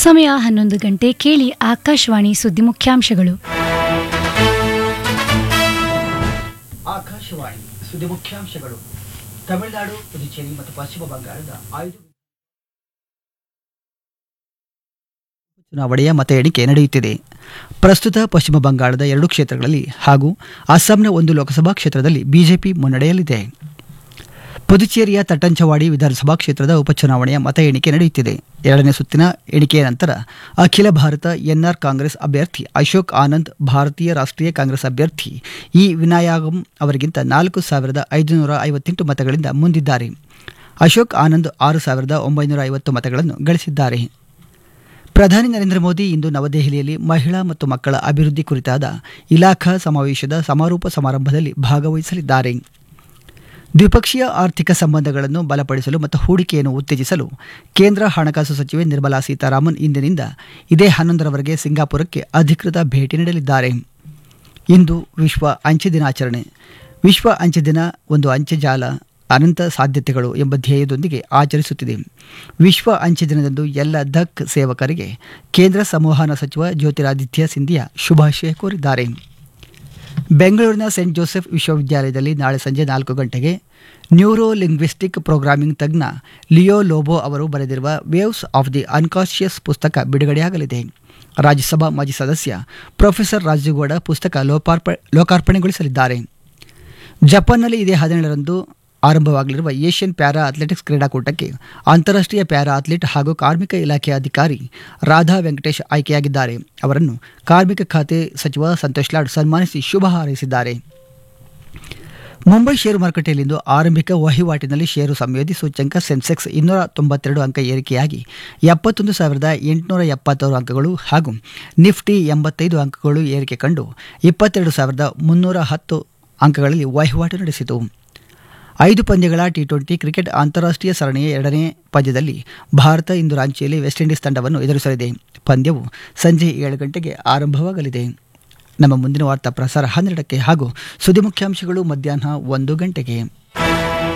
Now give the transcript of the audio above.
ಸಮಯ ಹನ್ನೊಂದು ಗಂಟೆ ಕೇಳಿ ಆಕಾಶವಾಣಿ ಸುದ್ದಿ ಮುಖ್ಯಾಂಶಗಳು ಆಕಾಶವಾಣಿ ಸುದ್ದಿ ಮುಖ್ಯಾಂಶಗಳು ತಮಿಳುನಾಡು ಪುದುಚೇರಿ ಮತ್ತು ಪಶ್ಚಿಮ ಬಂಗಾಳದ ಐದು ಚುನಾವಣೆಯ ಮತ ಎಣಿಕೆ ನಡೆಯುತ್ತಿದೆ ಪ್ರಸ್ತುತ ಪಶ್ಚಿಮ ಬಂಗಾಳದ ಎರಡು ಕ್ಷೇತ್ರಗಳಲ್ಲಿ ಹಾಗೂ ಅಸ್ಸಾಂನ ಒಂದು ಲೋಕಸಭಾ ಕ್ಷೇತ್ರದಲ್ಲಿ ಬಿಜೆಪಿ ಮುನ್ನಡೆಯಲ್ಲಿದೆ ಪುದುಚೇರಿಯ ತಟ್ಟಂಚವಾಡಿ ವಿಧಾನಸಭಾ ಕ್ಷೇತ್ರದ ಉಪಚುನಾವಣೆಯ ಮತ ಎಣಿಕೆ ನಡೆಯುತ್ತಿದೆ ಎರಡನೇ ಸುತ್ತಿನ ಎಣಿಕೆಯ ನಂತರ ಅಖಿಲ ಭಾರತ ಎನ್ಆರ್ ಕಾಂಗ್ರೆಸ್ ಅಭ್ಯರ್ಥಿ ಅಶೋಕ್ ಆನಂದ್ ಭಾರತೀಯ ರಾಷ್ಟ್ರೀಯ ಕಾಂಗ್ರೆಸ್ ಅಭ್ಯರ್ಥಿ ಇ ವಿನಾಯಾಗಂ ಅವರಿಗಿಂತ ನಾಲ್ಕು ಸಾವಿರದ ಐದುನೂರ ಐವತ್ತೆಂಟು ಮತಗಳಿಂದ ಮುಂದಿದ್ದಾರೆ ಅಶೋಕ್ ಆನಂದ್ ಆರು ಸಾವಿರದ ಒಂಬೈನೂರ ಐವತ್ತು ಮತಗಳನ್ನು ಗಳಿಸಿದ್ದಾರೆ ಪ್ರಧಾನಿ ನರೇಂದ್ರ ಮೋದಿ ಇಂದು ನವದೆಹಲಿಯಲ್ಲಿ ಮಹಿಳಾ ಮತ್ತು ಮಕ್ಕಳ ಅಭಿವೃದ್ಧಿ ಕುರಿತಾದ ಇಲಾಖಾ ಸಮಾವೇಶದ ಸಮಾರೋಪ ಸಮಾರಂಭದಲ್ಲಿ ಭಾಗವಹಿಸಲಿದ್ದಾರೆ ದ್ವಿಪಕ್ಷೀಯ ಆರ್ಥಿಕ ಸಂಬಂಧಗಳನ್ನು ಬಲಪಡಿಸಲು ಮತ್ತು ಹೂಡಿಕೆಯನ್ನು ಉತ್ತೇಜಿಸಲು ಕೇಂದ್ರ ಹಣಕಾಸು ಸಚಿವೆ ನಿರ್ಮಲಾ ಸೀತಾರಾಮನ್ ಇಂದಿನಿಂದ ಇದೇ ಹನ್ನೊಂದರವರೆಗೆ ಸಿಂಗಾಪುರಕ್ಕೆ ಅಧಿಕೃತ ಭೇಟಿ ನೀಡಲಿದ್ದಾರೆ ಇಂದು ವಿಶ್ವ ಅಂಚೆ ದಿನಾಚರಣೆ ವಿಶ್ವ ಅಂಚೆ ದಿನ ಒಂದು ಅಂಚೆ ಜಾಲ ಅನಂತ ಸಾಧ್ಯತೆಗಳು ಎಂಬ ಧ್ಯೇಯದೊಂದಿಗೆ ಆಚರಿಸುತ್ತಿದೆ ವಿಶ್ವ ಅಂಚೆ ದಿನದಂದು ಎಲ್ಲ ಧಕ್ ಸೇವಕರಿಗೆ ಕೇಂದ್ರ ಸಂವಹನ ಸಚಿವ ಜ್ಯೋತಿರಾದಿತ್ಯ ಸಿಂಧಿಯಾ ಶುಭಾಶಯ ಕೋರಿದ್ದಾರೆ ಬೆಂಗಳೂರಿನ ಸೆಂಟ್ ಜೋಸೆಫ್ ವಿಶ್ವವಿದ್ಯಾಲಯದಲ್ಲಿ ನಾಳೆ ಸಂಜೆ ನಾಲ್ಕು ಗಂಟೆಗೆ ನ್ಯೂರೋ ಲಿಂಗ್ವಿಸ್ಟಿಕ್ ಪ್ರೋಗ್ರಾಮಿಂಗ್ ತಜ್ಞ ಲಿಯೋ ಲೋಬೋ ಅವರು ಬರೆದಿರುವ ವೇವ್ಸ್ ಆಫ್ ದಿ ಅನ್ಕಾನ್ಷಿಯಸ್ ಪುಸ್ತಕ ಬಿಡುಗಡೆಯಾಗಲಿದೆ ರಾಜ್ಯಸಭಾ ಮಾಜಿ ಸದಸ್ಯ ಪ್ರೊಫೆಸರ್ ರಾಜುಗೌಡ ಪುಸ್ತಕ ಲೋಪಾರ್ಪ ಲೋಕಾರ್ಪಣೆಗೊಳಿಸಲಿದ್ದಾರೆ ಜಪಾನ್ನಲ್ಲಿ ಇದೇ ಹದಿನೇಳರಂದು ಆರಂಭವಾಗಲಿರುವ ಏಷ್ಯನ್ ಪ್ಯಾರಾ ಅಥ್ಲೆಟಿಕ್ಸ್ ಕ್ರೀಡಾಕೂಟಕ್ಕೆ ಅಂತಾರಾಷ್ಟ್ರೀಯ ಪ್ಯಾರಾ ಅಥ್ಲೀಟ್ ಹಾಗೂ ಕಾರ್ಮಿಕ ಇಲಾಖೆ ಅಧಿಕಾರಿ ರಾಧಾ ವೆಂಕಟೇಶ್ ಆಯ್ಕೆಯಾಗಿದ್ದಾರೆ ಅವರನ್ನು ಕಾರ್ಮಿಕ ಖಾತೆ ಸಚಿವ ಸಂತೋಷ್ ಲಾಡ್ ಸನ್ಮಾನಿಸಿ ಶುಭ ಹಾರೈಸಿದ್ದಾರೆ ಮುಂಬೈ ಷೇರು ಮಾರುಕಟ್ಟೆಯಲ್ಲಿಂದು ಆರಂಭಿಕ ವಹಿವಾಟಿನಲ್ಲಿ ಷೇರು ಸಂವೇದಿ ಸೂಚ್ಯಂಕ ಸೆನ್ಸೆಕ್ಸ್ ಇನ್ನೂರ ತೊಂಬತ್ತೆರಡು ಅಂಕ ಏರಿಕೆಯಾಗಿ ಎಪ್ಪತ್ತೊಂದು ಸಾವಿರದ ಎಂಟುನೂರ ಎಪ್ಪತ್ತಾರು ಅಂಕಗಳು ಹಾಗೂ ನಿಫ್ಟಿ ಎಂಬತ್ತೈದು ಅಂಕಗಳು ಏರಿಕೆ ಕಂಡು ಇಪ್ಪತ್ತೆರಡು ಸಾವಿರದ ಮುನ್ನೂರ ಹತ್ತು ಅಂಕಗಳಲ್ಲಿ ವಹಿವಾಟು ನಡೆಸಿತು ಐದು ಪಂದ್ಯಗಳ ಟಿ ಟ್ವೆಂಟಿ ಕ್ರಿಕೆಟ್ ಅಂತಾರಾಷ್ಟ್ರೀಯ ಸರಣಿಯ ಎರಡನೇ ಪಂದ್ಯದಲ್ಲಿ ಭಾರತ ಇಂದು ರಾಂಚಿಯಲ್ಲಿ ವೆಸ್ಟ್ ಇಂಡೀಸ್ ತಂಡವನ್ನು ಎದುರಿಸಲಿದೆ ಪಂದ್ಯವು ಸಂಜೆ ಏಳು ಗಂಟೆಗೆ ಆರಂಭವಾಗಲಿದೆ ನಮ್ಮ ಮುಂದಿನ ವಾರ್ತಾ ಪ್ರಸಾರ ಹನ್ನೆರಡಕ್ಕೆ ಹಾಗೂ ಸುದ್ದಿ ಮುಖ್ಯಾಂಶಗಳು ಮಧ್ಯಾಹ್ನ ಒಂದು ಗಂಟೆಗೆ